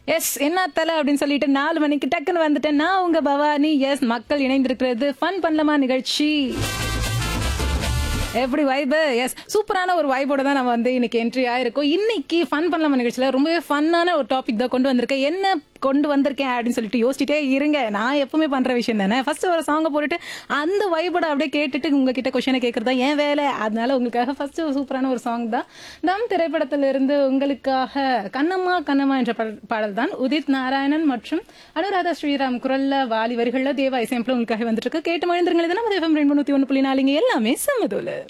S என்ன தலை அப்படின்னு சொல்லிட்டு நாலு மணிக்கு டக்குன்னு வந்துட்டேன் நான் உங்க பவானி எஸ் மக்கள் இணைந்திருக்கிறது ஃபன் பண்ணலாமா நிகழ்ச்சி எப்படி வைபு எஸ் சூப்பரான ஒரு வைபோட தான் நம்ம வந்து இன்னைக்கு என்ட்ரி ஆயிருக்கோம் இன்னைக்கு ஃபன் பண்ணலாமா நிகழ்ச்சியில ரொம்பவே ஃபன்னான ஒரு டாபிக் தான் கொண்டு வந்திருக்கேன் என்ன கொண்டு வந்திருக்கேன் அப்படின்னு சொல்லிட்டு யோசிச்சுட்டே இருங்க நான் எப்பவுமே பண்ற விஷயம் தானே ஃபர்ஸ்ட் ஒரு சாங்கை போட்டுட்டு அந்த வைபோட அப்படியே கேட்டுட்டு உங்ககிட்ட கொஷனை கேட்கறது என் வேலை அதனால உங்களுக்காக ஃபர்ஸ்ட் ஒரு சூப்பரான ஒரு சாங் தான் தம் திரைப்படத்திலிருந்து உங்களுக்காக கண்ணம்மா கண்ணம்மா என்ற பாடல்- பாடல் தான் உதித் நாராயணன் மற்றும் அனுராதா ஸ்ரீராம் குரல்ல வாலி வரிகள்ல தேவா இசையமைப்புல உங்களுக்காக வந்துட்டு இருக்கு கேட்டு மழுந்துருங்க இது நம்ம தேவம் ரெண்டு நூத்தி ஒன்று புள்ளி நாலுங்க எல்லாமே சமதோல